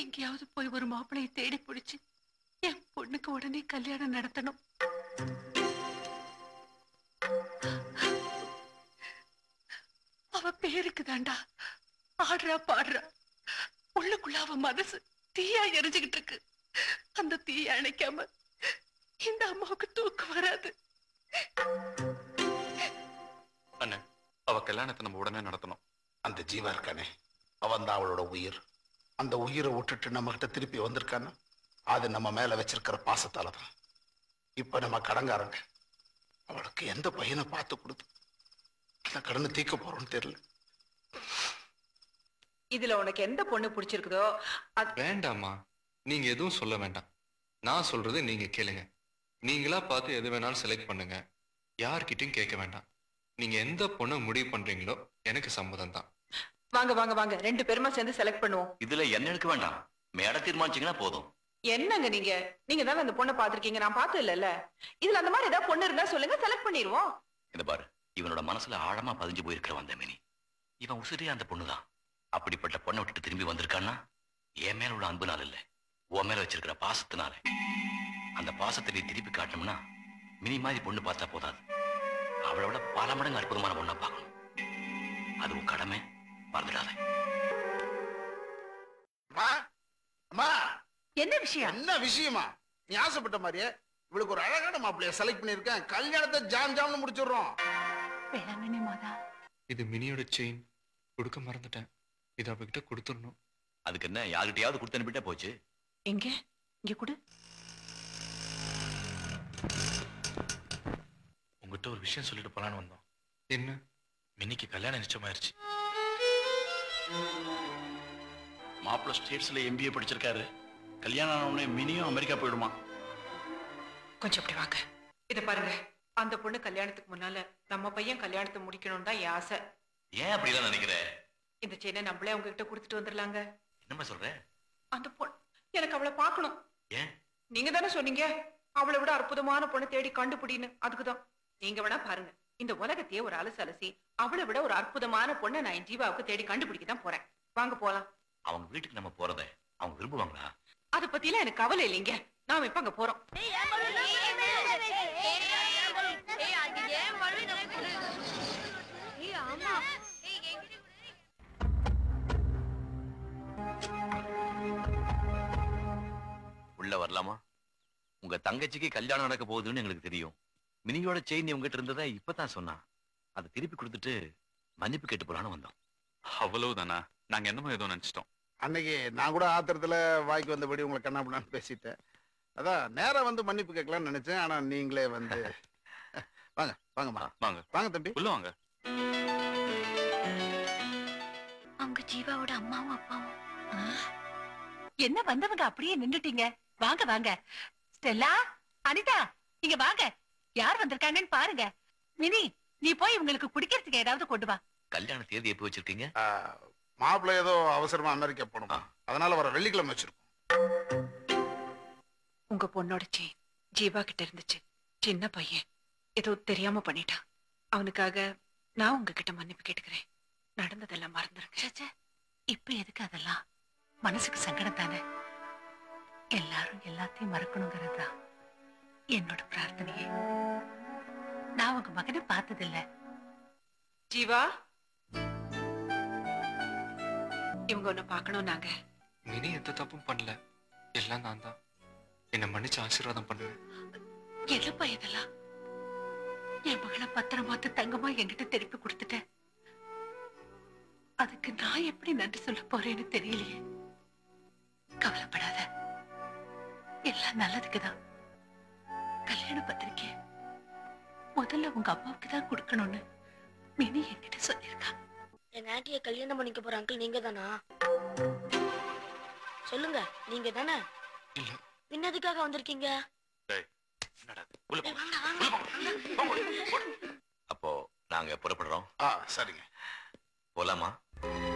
எங்கேயாவது போய் ஒரு மாப்பிளையை தேடி பிடிச்சு என் பொண்ணுக்கு உடனே கல்யாணம் நடத்தணும் அவ பேருக்கு தாண்டா ஆடுறா பாடுறா உள்ளுக்குள்ள அவ மனசு தீயா எரிஞ்சுகிட்டு இருக்கு அந்த தீய அணைக்காம இந்த அம்மாவுக்கு தூக்கம் வராது அண்ணன் அவ கல்யாணத்தை நம்ம உடனே நடத்தணும் அந்த ஜீவா இருக்கானே அவன் தான் அவளோட உயிர் அந்த உயிரை விட்டுட்டு நம்ம கிட்ட திருப்பி வந்திருக்கான்னா அது நம்ம மேல வச்சிருக்கிற பாசத்தால தான் இப்ப நம்ம கடங்காரங்க அவளுக்கு எந்த பையனை பார்த்து கொடுத்து அந்த கடனை தீர்க்க போறோம்னு தெரியல இதுல உனக்கு எந்த பொண்ணு பிடிச்சிருக்குதோ அது வேண்டாம்மா நீங்க எதுவும் சொல்ல வேண்டாம் நான் சொல்றது நீங்க கேளுங்க நீங்களா பார்த்து எது வேணாலும் செலக்ட் பண்ணுங்க யார்கிட்டயும் கேட்க வேண்டாம் நீங்க எந்த பொண்ணை முடிவு பண்றீங்களோ எனக்கு சம்மதம் தான் வாங்க வாங்க வாங்க ரெண்டு பேருமா சேர்ந்து செலக்ட் பண்ணுவோம் இதுல என்ன எடுக்க வேண்டாம் மேட தீர்மானிச்சீங்கன்னா போதும் என்னங்க நீங்க நீங்க தானே அந்த பொண்ணை பாத்திருக்கீங்க நான் பார்த்தது இல்லல்ல இதுல அந்த மாதிரி ஏதாவது பொண்ணு இருந்தா சொல்லுங்க செலக்ட் பண்ணிடுவோம் இந்த பாரு இவனோட மனசுல ஆழமா பதிஞ்சு போயிருக்கிற வந்த மினி இவன் உசிரியா அந்த பொண்ணுதான் அப்படிப்பட்ட பொண்ணை விட்டுட்டு திரும்பி வந்திருக்கான்னா என் மேல உள்ள அன்புனால இல்ல உன் மேல வச்சிருக்கிற பாசத்தினால அந்த பாசத்தை நீ திருப்பி காட்டணும்னா மினி மாதிரி பொண்ணு பார்த்தா போதாது அவளை விட பல மடங்கு அற்புதமான பொண்ணை பார்க்கணும் அது உன் கடமை மறந்துடாத அம்மா அம்மா என்ன விஷயம் என்ன விஷயமா நீ ஆசைப்பட்ட மாதிரியே இவளுக்கு ஒரு அழகான மாப்பிள்ளைய செலக்ட் பண்ணிருக்கேன் கல்யாணத்தை ஜாம் ஜாம்னு முடிச்சிடுறோம் வேளாங்கண்ணி மாதா இது மினியோட செயின் கொடுக்க மறந்துட்டேன் இது அவகிட்ட கொடுத்துடணும் அதுக்கு என்ன யார்கிட்டயாவது கொடுத்து அனுப்பிட்டா போச்சு எங்க இங்க கொடு உங்ககிட்ட ஒரு விஷயம் சொல்லிட்டு போலான்னு வந்தோம் என்ன மின்னிக்கு கல்யாணம் நிச்சயமாயிருச்சு மாப்பிள்ள ஸ்டேட்ஸ்ல எம்பிஏ படிச்சிருக்காரு கல்யாணம் ஆன உடனே மினியும் அமெரிக்கா போயிடுமா கொஞ்சம் அப்படி வாங்க இத பாருங்க அந்த பொண்ணு கல்யாணத்துக்கு முன்னால நம்ம பையன் கல்யாணத்தை முடிக்கணும்னு தான் என் ஆசை ஏன் அப்படிலாம் நினைக்கிற இந்த செயினை நம்மளே உங்ககிட்ட கொடுத்துட்டு வந்துடலாங்க என்னம்மா சொல்ற அந்த பொண்ணு எனக்கு அவளை பார்க்கணும் ஏன் நீங்க தானே சொன்னீங்க அவளை விட அற்புதமான பொண்ணை தேடி கண்டுபிடின்னு அதுக்குதான் நீங்க வேணா பாருங்க இந்த உலகத்தையே ஒரு அலசு அலசி அவளை விட ஒரு அற்புதமான பொண்ணை நான் என் ஜீவாவுக்கு தேடி கண்டுபிடிக்க தான் போறேன் வாங்க போலாம் அவங்க வீட்டுக்கு நம்ம போறத அவங்க விரும்புவாங்களா அத பத்திலாம் எனக்கு கவலை இல்லைங்க நாம இப்ப அங்க போறோம் உள்ள வரலாமா உங்க தங்கச்சிக்கு கல்யாணம் நடக்க போகுதுன்னு எங்களுக்கு தெரியும் மினியோட செயின் உங்ககிட்ட இருந்ததா இப்பதான் சொன்னா அதை திருப்பி கொடுத்துட்டு மன்னிப்பு கேட்டு போலான்னு வந்தோம் அவ்வளவுதானா நாங்க என்னமோ ஏதோ நினைச்சிட்டோம் அன்னைக்கு நான் கூட ஆத்திரத்துல வாய்க்கு வந்தபடி உங்களை கண்ணா பண்ணான்னு பேசிட்டேன் அதான் நேரா வந்து மன்னிப்பு கேட்கலாம்னு நினைச்சேன் ஆனா நீங்களே வந்து வாங்க வாங்கம்மா வாங்க வாங்க தம்பி உள்ள வாங்க அவங்க ஜீவாவோட அம்மாவும் அப்பாவும் என்ன வந்தவங்க அப்படியே நின்னுட்டீங்க வாங்க வாங்க ஸ்டெல்லா அனிதா இங்க வாங்க யார் வந்திருக்காங்கன்னு பாருங்க மினி நீ போய் இவங்களுக்கு குடிக்கிறதுக்கு ஏதாவது கொண்டு வா கல்யாண தேதி எப்போ வச்சிருக்கீங்க மாப்பிள்ளை ஏதோ அவசரமா அமெரிக்கா போகணும் ஆ. அதனால வர வெள்ளிக்கிழமை வச்சிருக்கோம் உங்க பொண்ணோட செயின் ஜீவா கிட்ட இருந்துச்சு சின்ன பையன் ஏதோ தெரியாம பண்ணிட்டான் அவனுக்காக நான் உங்ககிட்ட மன்னிப்பு கேட்டுக்கிறேன் நடந்ததெல்லாம் மறந்துருங்க ச்சே, ச்சே. இப்ப எதுக்கு அதெல்லாம் மனசுக்கு சங்கடம் தானே எல்லாரும் எல்லாத்தையும் மறக்கணுங்கிறது தான் என்னோட பிரார்த்தனையே நான் உங்க மகனை பார்த்ததில்ல ஜீவா இவங்க ஒண்ணு பார்க்கணும் நாங்க மினி எந்த தப்பும் பண்ணல எல்லாம் நான் தான் என்னை மன்னிச்சு ஆசீர்வாதம் பண்ணுங்க என்னப்பா இதெல்லாம் என் மகளை பத்திரமாத்து தங்கமா என்கிட்ட திருப்பி கொடுத்துட்டேன் அதுக்கு நான் எப்படி நன்றி சொல்ல போறேன்னு தெரியலையே கவலைப்படாத எல்லாம் நல்லதுக்குதான் கல்யாண பத்திரிக்கை முதல்ல உங்க அப்பாவுக்கு தான் கொடுக்கணும்னு மினி என்கிட்ட சொல்லியிருக்கா என் ஆண்டியை கல்யாணம் பண்ணிக்க போற அங்கிள் நீங்க தானா சொல்லுங்க நீங்க தானே இல்ல பின்னதுக்காக வந்திருக்கீங்க என்னடா இது? உள்ள ஏய், போங்க. வாங்க வாங்க அப்போ நாங்க புறப்படுறோம் ஆ சரிங்க போலாமா